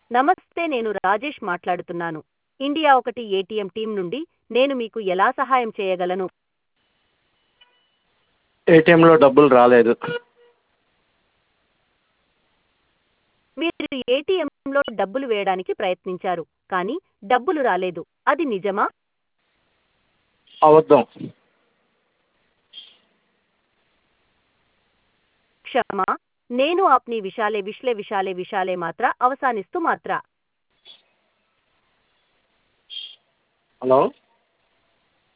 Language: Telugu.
నమస్తే నేను రాజేష్ మాట్లాడుతున్నాను ఇండియా ఒకటి ఏటీఎం టీం నుండి నేను మీకు ఎలా సహాయం చేయగలను ఏటీఎంలో డబ్బులు రాలేదు మీరు ఏటీఎంలో డబ్బులు వేయడానికి ప్రయత్నించారు కానీ డబ్బులు రాలేదు అది నిజమా అబద్ధం క్షమా నేను ఆప్ని విశాలే విశ్లే విశాలే విశాలే మాత్ర అవసానిస్తూ మాత్ర హలో